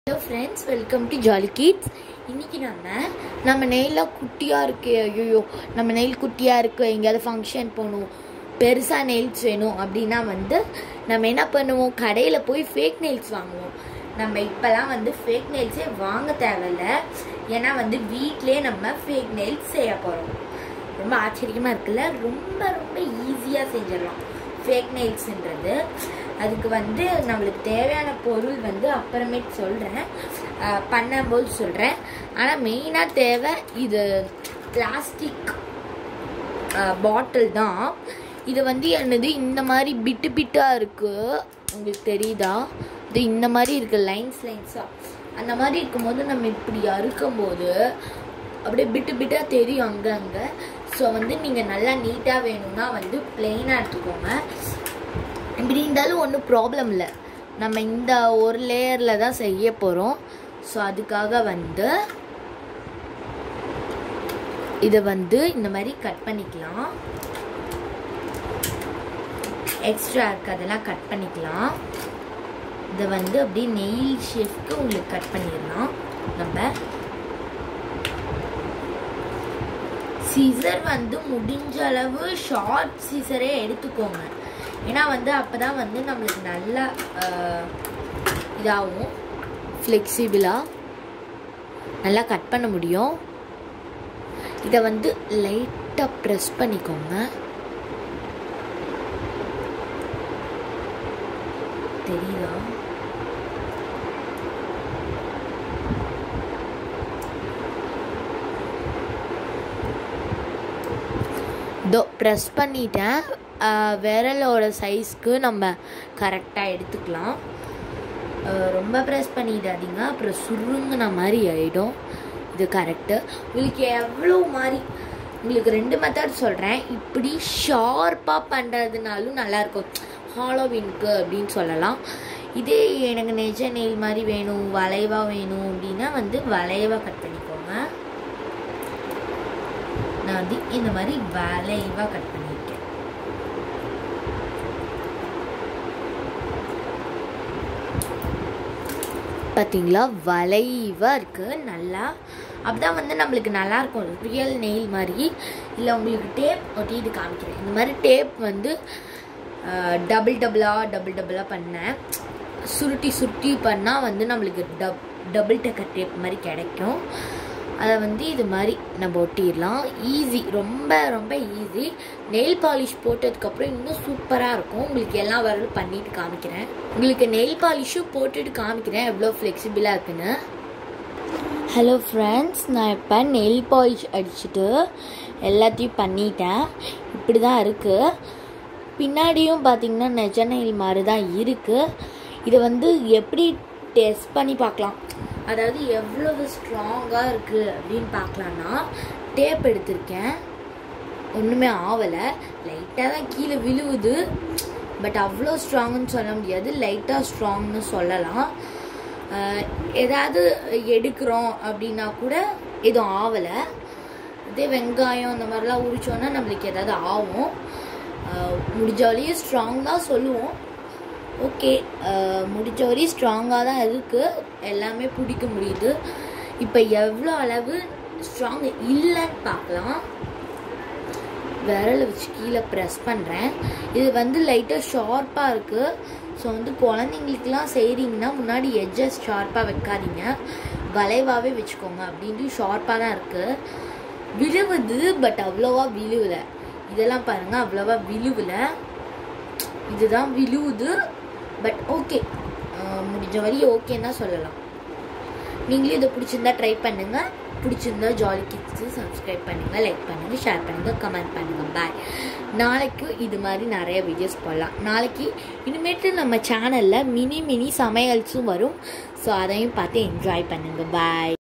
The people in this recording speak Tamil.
hello friends welcome to jolly kids இன்றைக்கி நம்ம நம்ம நெயிலாம் குட்டியாக இருக்கு ஐயோ நம்ம நெயில் குட்டியாக இருக்குது எங்கேயாவது ஃபங்க்ஷன் போகணும் பெருசாக நெயில்ஸ் வேணும் அப்படின்னா வந்து நம்ம என்ன பண்ணுவோம் கடையில் போய் ஃபேக் நெயில்ஸ் வாங்குவோம் நம்ம இப்போலாம் வந்து ஃபேக் நெயில்ஸே வாங்க தேவையில்ல ஏன்னா வந்து வீட்டிலே நம்ம ஃபேக் நெயில்ஸ் செய்ய போகிறோம் ரொம்ப ஆச்சரியமாக இருக்குல்ல ரொம்ப ரொம்ப ஈஸியாக செஞ்சிடலாம் ஃபேக் நெயில்ஸ்ன்றது அதுக்கு வந்து நம்மளுக்கு தேவையான பொருள் வந்து அப்புறமேட்டு சொல்கிறேன் பண்ணும்போது சொல்கிறேன் ஆனால் மெயினாக தேவை இது பிளாஸ்டிக் பாட்டில் தான் இது வந்து என்னது இந்த மாதிரி பிட்டு பிட்டாக இருக்குது உங்களுக்கு தெரியுதா இது இந்த மாதிரி இருக்குது லைன்ஸ் லைன்ஸாக அந்த மாதிரி இருக்கும்போது நம்ம இப்படி அறுக்கும்போது அப்படியே பிட்டு பிட்டாக தெரியும் அங்கே அங்கே ஸோ வந்து நீங்கள் நல்லா நீட்டாக வேணும்னா வந்து பிளெயினாக எடுத்துக்கோங்க இப்படி இருந்தாலும் ஒன்றும் ப்ராப்ளம் இல்லை நம்ம இந்த ஒரு லேயரில் தான் செய்ய போகிறோம் ஸோ அதுக்காக வந்து இதை வந்து இந்த மாதிரி கட் பண்ணிக்கலாம் எக்ஸ்ட்ரா இருக்கு அதெல்லாம் கட் பண்ணிக்கலாம் இதை வந்து அப்படியே நெயில் ஷேஃப்க்கு உங்களுக்கு கட் பண்ணிடலாம் நம்ம சீசர் வந்து முடிஞ்ச அளவு ஷார்ட் சீசரே எடுத்துக்கோங்க ஏன்னா வந்து அப்போ தான் வந்து நம்மளுக்கு நல்லா இதாகும் ஃப்ளெக்சிபிளாக நல்லா கட் பண்ண முடியும் இதை வந்து லைட்டாக ப்ரெஸ் பண்ணிக்கோங்க தெரியுதா இதோ ப்ரெஸ் பண்ணிட்டேன் விரலோட சைஸ்க்கு நம்ம கரெக்டாக எடுத்துக்கலாம் ரொம்ப ப்ரெஸ் பண்ணிடாதீங்க அப்புறம் சுருங்கின மாதிரி ஆகிடும் இது கரெக்டு உங்களுக்கு எவ்வளோ மாதிரி உங்களுக்கு ரெண்டு மெத்தட் சொல்கிறேன் இப்படி ஷார்ப்பாக பண்ணுறதுனாலும் நல்லாயிருக்கும் ஹாலோவின்க்கு அப்படின்னு சொல்லலாம் இதே எனக்கு நெஜ நெயில் மாதிரி வேணும் வளைவாக வேணும் அப்படின்னா வந்து வளைவாக கட் பண்ணிக்கோங்க நான் வந்து இந்த மாதிரி வளைவாக கட் பண்ணியிருக்கேன் பார்த்தீங்களா வளைவாக இருக்குது நல்லா அப்படிதான் வந்து நம்மளுக்கு நல்லா இருக்கும் ரியல் நெயில் மாதிரி இல்லை உங்களுக்கு டேப் ஒட்டிட்டு காமிக்கிறேன் இந்த மாதிரி டேப் வந்து டபுள் டபுளாக டபுள் டபுளாக பண்ணேன் சுருட்டி சுருட்டி பண்ணால் வந்து நம்மளுக்கு டப் டபுள் டக்கர் டேப் மாதிரி கிடைக்கும் அதை வந்து இது மாதிரி நம்ம ஒட்டிடலாம் ஈஸி ரொம்ப ரொம்ப ஈஸி நெயில் பாலிஷ் போட்டதுக்கப்புறம் இன்னும் சூப்பராக இருக்கும் உங்களுக்கு எல்லாம் வரலும் பண்ணிட்டு காமிக்கிறேன் உங்களுக்கு நெயில் பாலிஷும் போட்டுட்டு காமிக்கிறேன் எவ்வளோ ஃப்ளெக்சிபிளாக இருக்குன்னு ஹலோ ஃப்ரெண்ட்ஸ் நான் இப்போ நெயில் பாலிஷ் அடிச்சுட்டு எல்லாத்தையும் பண்ணிட்டேன் இப்படி தான் இருக்குது பின்னாடியும் பார்த்திங்கன்னா நெஜ நெயில் மாதிரி தான் இருக்குது இதை வந்து எப்படி டெஸ்ட் பண்ணி பார்க்கலாம் அதாவது எவ்வளவு ஸ்ட்ராங்காக இருக்குது அப்படின்னு பார்க்கலான்னா டேப் எடுத்திருக்கேன் ஒன்றுமே ஆகலை லைட்டாக தான் கீழே விழுவுது பட் அவ்வளோ ஸ்ட்ராங்குன்னு சொல்ல முடியாது லைட்டாக ஸ்ட்ராங்னு சொல்லலாம் ஏதாவது எடுக்கிறோம் அப்படின்னா கூட எதுவும் ஆகலை இதே வெங்காயம் இந்த மாதிரிலாம் உரிச்சோன்னா நம்மளுக்கு ஏதாவது ஆகும் முடிஞ்ச வரையும் ஸ்ட்ராங் தான் சொல்லுவோம் ஓகே முடிஞ்ச வரையும் ஸ்ட்ராங்காக தான் இருக்குது எல்லாமே பிடிக்க முடியுது இப்போ எவ்வளோ அளவு ஸ்ட்ராங் இல்லைன்னு பார்க்கலாம் விரலை வச்சு கீழே ப்ரெஸ் பண்ணுறேன் இது வந்து லைட்டாக ஷார்ப்பாக இருக்குது ஸோ வந்து குழந்தைங்களுக்குலாம் செய்கிறீங்கன்னா முன்னாடி எட்ஜஸ் ஷார்ப்பாக வைக்காதீங்க வளைவாகவே வச்சுக்கோங்க அப்படின்ட்டு ஷார்ப்பாக தான் இருக்குது விழுவுது பட் அவ்வளோவா விழுவலை இதெல்லாம் பாருங்கள் அவ்வளோவா விழுவலை இதுதான் விழுவுது பட் ஓகே முடிஞ்ச வரையும் ஓகேன்னு தான் சொல்லலாம் நீங்களும் இதை பிடிச்சிருந்தா ட்ரை பண்ணுங்கள் பிடிச்சிருந்தா ஜாலி கிட்ஸு சப்ஸ்கிரைப் பண்ணுங்கள் லைக் பண்ணுங்கள் ஷேர் பண்ணுங்கள் கமெண்ட் பண்ணுங்கள் பாய் நாளைக்கு இது மாதிரி நிறைய வீடியோஸ் போடலாம் நாளைக்கு இனிமேட்டு நம்ம சேனலில் மினி மினி சமையல்ஸும் வரும் ஸோ அதையும் பார்த்து என்ஜாய் பண்ணுங்கள் பாய்